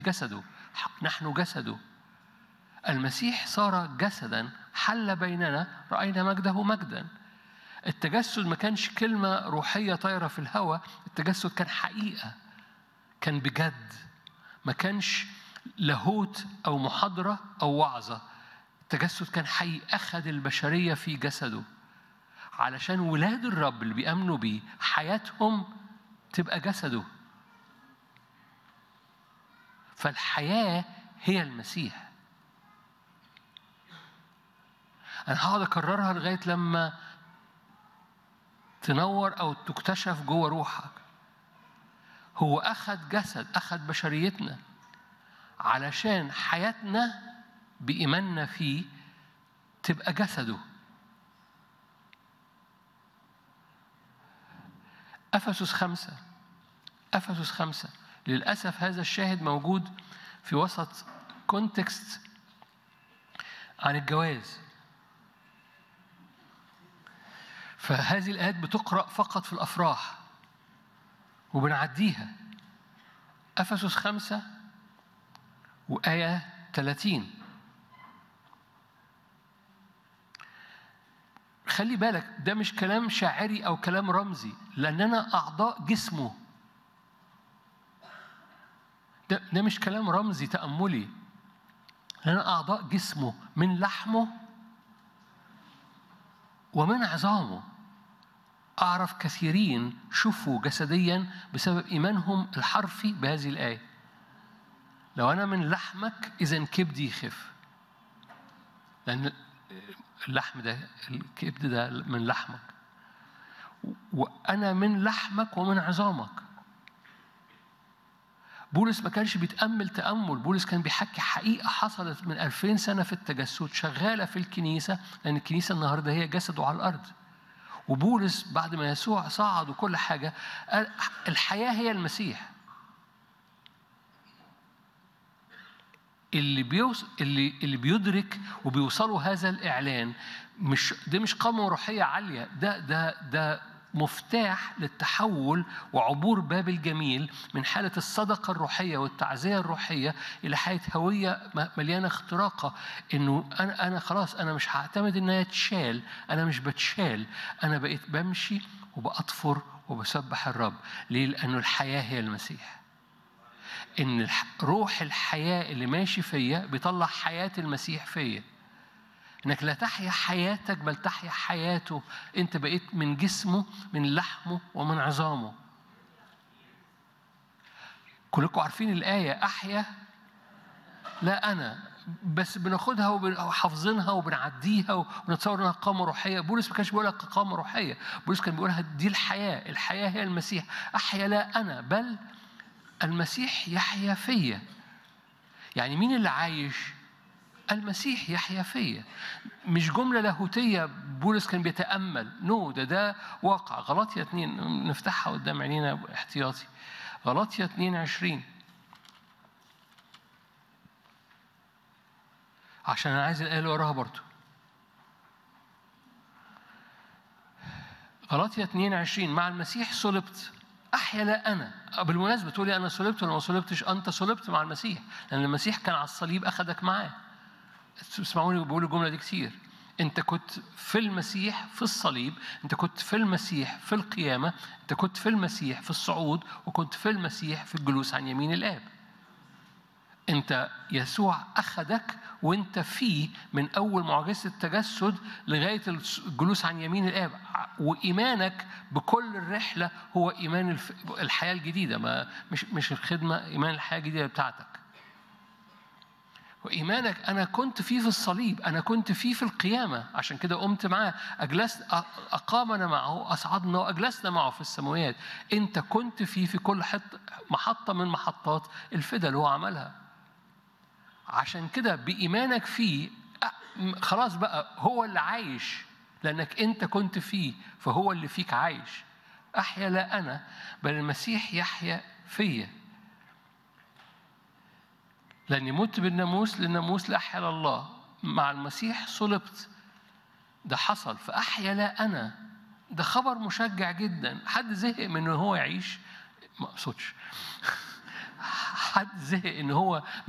جسده نحن جسده المسيح صار جسدا حل بيننا رأينا مجده مجدا التجسد ما كانش كلمة روحية طايرة في الهواء التجسد كان حقيقة كان بجد ما كانش لاهوت أو محاضرة أو وعظة التجسد كان حقيقي أخذ البشرية في جسده علشان ولاد الرب اللي بيأمنوا بيه حياتهم تبقى جسده فالحياة هي المسيح أنا هقعد أكررها لغاية لما تنور أو تكتشف جوه روحك هو أخذ جسد أخذ بشريتنا علشان حياتنا بإيماننا فيه تبقى جسده أفسس خمسة أفسس خمسة للأسف هذا الشاهد موجود في وسط كونتكست عن الجواز فهذه الآيات بتقرأ فقط في الأفراح وبنعديها أفسس خمسة وآية 30 خلي بالك ده مش كلام شاعري أو كلام رمزي لأننا أعضاء جسمه ده, ده مش كلام رمزي تأملي لأننا أعضاء جسمه من لحمه ومن عظامه أعرف كثيرين شفوا جسديا بسبب إيمانهم الحرفي بهذه الآية لو أنا من لحمك إذا كبدي يخف لأن اللحم ده الكبد ده من لحمك وأنا من لحمك ومن عظامك بولس ما كانش بيتأمل تأمل بولس كان بيحكي حقيقة حصلت من ألفين سنة في التجسد شغالة في الكنيسة لأن الكنيسة النهاردة هي جسده على الأرض وبولس بعد ما يسوع صعد وكل حاجة قال الحياة هي المسيح اللي بيوص... اللي اللي بيدرك وبيوصلوا هذا الإعلان مش ده مش قامة روحية عالية ده ده ده مفتاح للتحول وعبور باب الجميل من حالة الصدقة الروحية والتعزية الروحية إلى حالة هوية مليانة اختراقة إنه أنا أنا خلاص أنا مش هعتمد إنها تشال أنا مش بتشال أنا بقيت بمشي وبأطفر وبسبح الرب ليه؟ لأنه الحياة هي المسيح إن روح الحياة اللي ماشي فيا بيطلع حياة المسيح فيا انك لا تحيا حياتك بل تحيا حياته انت بقيت من جسمه من لحمه ومن عظامه كلكم عارفين الايه احيا لا انا بس بناخدها وحافظينها وبنعديها ونتصور انها قامه روحيه بولس ما كانش بيقولها قامه روحيه بولس كان بيقولها دي الحياه الحياه هي المسيح احيا لا انا بل المسيح يحيا فيا يعني مين اللي عايش المسيح يحيا فيا مش جملة لاهوتية بولس كان بيتأمل نو ده ده واقع غلطية اتنين نفتحها قدام عينينا احتياطي غلطية اتنين عشرين عشان أنا عايز الآية اللي وراها برضه غلطية 22 مع المسيح صلبت أحيا لا أنا بالمناسبة تقولي أنا صلبت ولا ما صلبتش أنت صلبت مع المسيح لأن المسيح كان على الصليب أخدك معاه اسمعوني بقول الجملة دي كتير أنت كنت في المسيح في الصليب أنت كنت في المسيح في القيامة أنت كنت في المسيح في الصعود وكنت في المسيح في الجلوس عن يمين الآب أنت يسوع أخدك وأنت فيه من أول معجزة التجسد لغاية الجلوس عن يمين الآب وإيمانك بكل الرحلة هو إيمان الحياة الجديدة ما مش مش الخدمة إيمان الحياة الجديدة بتاعتك وإيمانك أنا كنت فيه في الصليب أنا كنت فيه في القيامة عشان كده قمت معاه أجلس أقامنا معه أصعدنا وأجلسنا معه في السماوات أنت كنت فيه في كل حط محطة من محطات الفدا اللي هو عملها عشان كده بإيمانك فيه خلاص بقى هو اللي عايش لأنك أنت كنت فيه فهو اللي فيك عايش أحيا لا أنا بل المسيح يحيا فيا لأني مت بالناموس للناموس لأحيا الله مع المسيح صلبت ده حصل فأحيا لا أنا ده خبر مشجع جدا حد زهق من إن هو يعيش ما أقصدش حد زهق ان هو